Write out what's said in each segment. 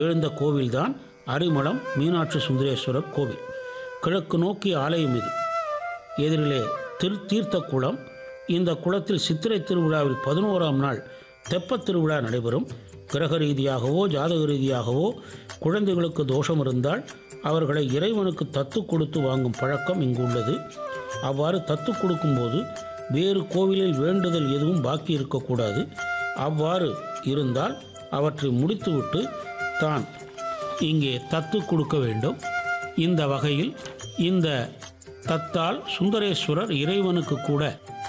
எழுந்த கோவில்தான் அரிமளம் மீனாட்சி சுந்தரேஸ்வரர் கோவில் கிழக்கு நோக்கிய ஆலயம் இது எதிரிலே திரு தீர்த்த குளம் இந்த குளத்தில் சித்திரை திருவிழாவில் பதினோராம் நாள் தெப்பத் திருவிழா நடைபெறும் கிரக ரீதியாகவோ ஜாதக ரீதியாகவோ குழந்தைகளுக்கு தோஷம் இருந்தால் அவர்களை இறைவனுக்கு தத்து கொடுத்து வாங்கும் பழக்கம் இங்கு உள்ளது அவ்வாறு தத்து கொடுக்கும்போது வேறு கோவிலில் வேண்டுதல் எதுவும் பாக்கி இருக்கக்கூடாது அவ்வாறு இருந்தால் அவற்றை முடித்துவிட்டு தான் இங்கே தத்து கொடுக்க வேண்டும் இந்த வகையில் இந்த தத்தால் சுந்தரேஸ்வரர் இறைவனுக்கு கூட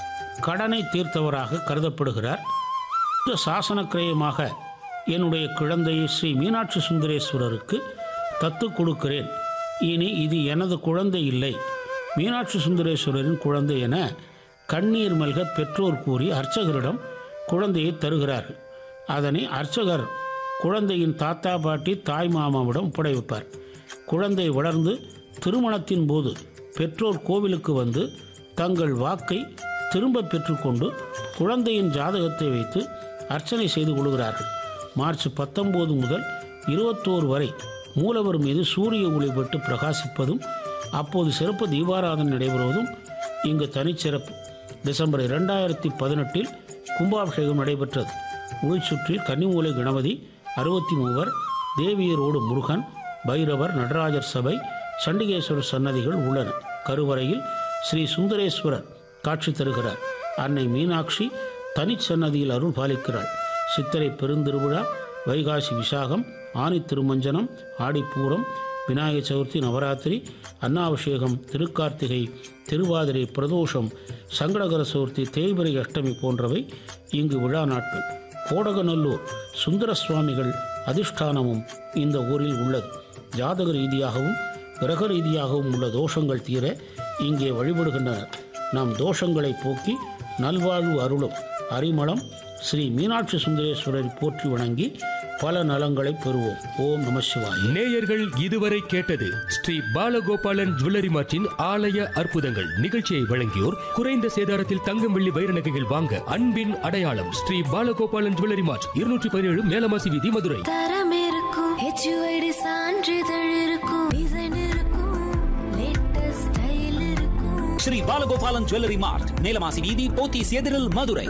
கடனை தீர்த்தவராக கருதப்படுகிறார் இந்த சாசன கிரயமாக என்னுடைய குழந்தையை ஸ்ரீ மீனாட்சி சுந்தரேஸ்வரருக்கு தத்து கொடுக்கிறேன் இனி இது எனது குழந்தை இல்லை மீனாட்சி சுந்தரேஸ்வரரின் குழந்தை என கண்ணீர் மல்க பெற்றோர் கூறி அர்ச்சகரிடம் குழந்தையை தருகிறார்கள் அதனை அர்ச்சகர் குழந்தையின் தாத்தா பாட்டி தாய் மாமாவிடம் ஒப்படைப்பார் குழந்தை வளர்ந்து திருமணத்தின் போது பெற்றோர் கோவிலுக்கு வந்து தங்கள் வாக்கை திரும்ப பெற்றுக்கொண்டு குழந்தையின் ஜாதகத்தை வைத்து அர்ச்சனை செய்து கொள்கிறார்கள் மார்ச் பத்தொம்போது முதல் இருபத்தோரு வரை மூலவர் மீது சூரிய ஒளிபட்டு பிரகாசிப்பதும் அப்போது சிறப்பு தீபாராதனை நடைபெறுவதும் இங்கு தனிச்சிறப்பு டிசம்பர் இரண்டாயிரத்தி பதினெட்டில் கும்பாபிஷேகம் நடைபெற்றது உள்சுற்றில் கன்னிமூலை கணபதி அறுபத்தி மூவர் தேவியரோடு முருகன் பைரவர் நடராஜர் சபை சண்டிகேஸ்வரர் சன்னதிகள் உள்ளன கருவறையில் ஸ்ரீ சுந்தரேஸ்வரர் காட்சி தருகிறார் அன்னை மீனாட்சி தனிச்சன்னதியில் அருள் பாலிக்கிறாள் சித்திரை பெருந்திருவிழா வைகாசி விசாகம் ஆனி திருமஞ்சனம் ஆடிப்பூரம் விநாயகர் சதுர்த்தி நவராத்திரி அன்னாபிஷேகம் திருக்கார்த்திகை திருவாதிரை பிரதோஷம் சங்கடகர சதுர்த்தி தேய்பிரை அஷ்டமி போன்றவை இங்கு விழா நாட்கள் கோடகநல்லூர் சுந்தர சுவாமிகள் அதிஷ்டானமும் இந்த ஊரில் உள்ளது ஜாதக ரீதியாகவும் கிரக ரீதியாகவும் உள்ள தோஷங்கள் தீர இங்கே வழிபடுகின்றனர் நம் தோஷங்களை போக்கி நல்வாழ்வு அருளும் அரிமளம் ஸ்ரீ மீனாட்சி சுந்தரேஸ்வரரை போற்றி வணங்கி பல நலங்களை பெறுவோம் ஓம் நம சிவாய நேயர்கள் இதுவரை கேட்டது ஸ்ரீ பாலகோபாலன் ஜுவல்லரி மார்ட்டின் ஆலய அற்புதங்கள் நிகழ்ச்சியை வழங்கியோர் குறைந்த சேதாரத்தில் தங்கம் வெள்ளி வைர நகைகள் வாங்க அன்பின் அடையாளம் ஸ்ரீ பாலகோபாலன் ஜுவல்லரி மார்ட் இருநூற்றி பதினேழு மேலமாசி வீதி மதுரை தரம் இருக்கும் ஹெச்யூஐடி சான்றிதழ் இருக்கும் டிசைன் இருக்கும் லேட்டஸ்ட் ஸ்டைல் இருக்கும் ஸ்ரீ பாலகோபாலன் ஜுவல்லரி மார்ட் நீலமாசி வீதி போத்தீஸ் எதிரில் மதுரை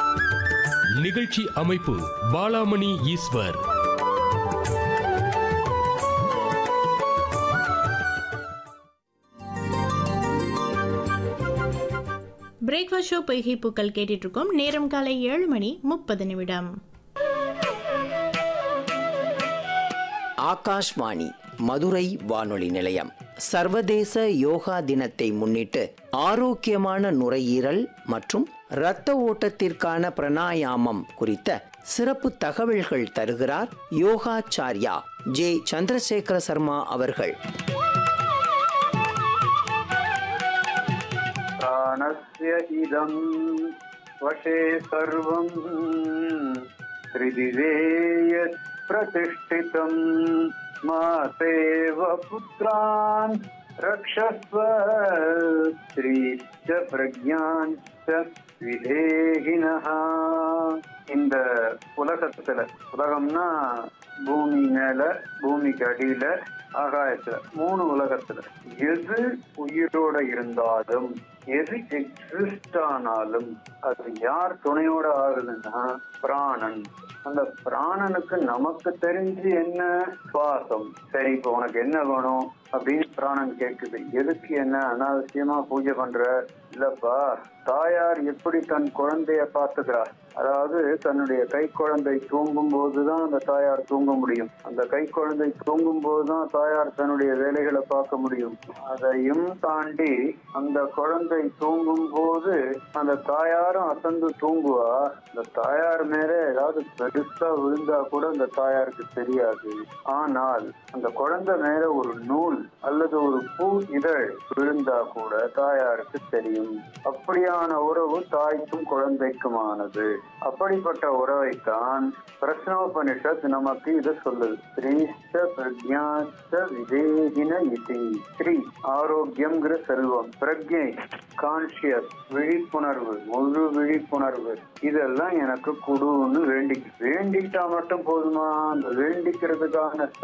நிகழ்ச்சி அமைப்பு பாலாமணி ஈஸ்வர் பிரேக்ஃபாஸ்ட் ஷோ பொய்கை பூக்கள் கேட்டுட்டு இருக்கோம் நேரம் காலை ஏழு மணி முப்பது நிமிடம் ஆகாஷ்வாணி மதுரை வானொலி நிலையம் சர்வதேச யோகா தினத்தை முன்னிட்டு ஆரோக்கியமான நுரையீரல் மற்றும் இரத்த ஓட்டத்திற்கான பிராணாயாமம் குறித்த சிறப்பு தகவல்கள் தருகிறார் யோகாச்சார்யா ஜே சந்திரசேகர சர்மா அவர்கள் प्राणस्य इदं वशे सर्वं त्रिदिवे यत् प्रतिष्ठितं मातेव पुत्रान् रक्षस्व स्त्रीश्च प्रज्ञाञ्च विधेहिनः இந்த உலகத்துல உலகம்னா பூமி மேல பூமிக்கு அடியில ஆகாயத்துல மூணு உலகத்துல எது உயிரோட இருந்தாலும் எது எக்ஸிஸ்ட் ஆனாலும் அது யார் துணையோட ஆகுதுன்னா பிராணன் அந்த பிராணனுக்கு நமக்கு தெரிஞ்சு என்ன சுவாசம் சரி இப்போ உனக்கு என்ன வேணும் அப்படின்னு பிராணன் கேட்குது எதுக்கு என்ன அனாவசியமா பூஜை பண்ற இல்லப்பா தாயார் எப்படி தன் குழந்தைய பார்த்துக்கிறா அதாவது தன்னுடைய கை குழந்தை தூங்கும் போதுதான் அந்த தாயார் தூங்க முடியும் அந்த கை குழந்தை தூங்கும் போதுதான் தாயார் தன்னுடைய வேலைகளை பார்க்க முடியும் அதையும் தாண்டி அந்த குழந்தை தூங்கும் போது அந்த தாயாரும் அசந்து தூங்குவா அந்த தாயார் மேல ஏதாவது பெருசா விழுந்தா கூட அந்த தாயாருக்கு தெரியாது ஆனால் அந்த குழந்தை மேல ஒரு நூல் அல்லது அல்லது ஒரு பூ இதழ் விழுந்தா கூட தாயாருக்கு தெரியும் அப்படியான உறவு தாய்க்கும் குழந்தைக்குமானது அப்படிப்பட்ட உறவைத்தான் பிரஸ்னோபனிஷத் நமக்கு இதை சொல்லுது ஸ்ரீஸ்ட பிரஜாச்ச விதேகின இதி ஸ்ரீ ஆரோக்கியம்ங்கிற செல்வம் பிரஜை கான்சியஸ் விழிப்புணர்வு முழு விழிப்புணர்வு இதெல்லாம் எனக்கு குடுன்னு வேண்டி வேண்டிட்டா மட்டும் போதுமா அந்த வேண்டிக்கிறதுக்கான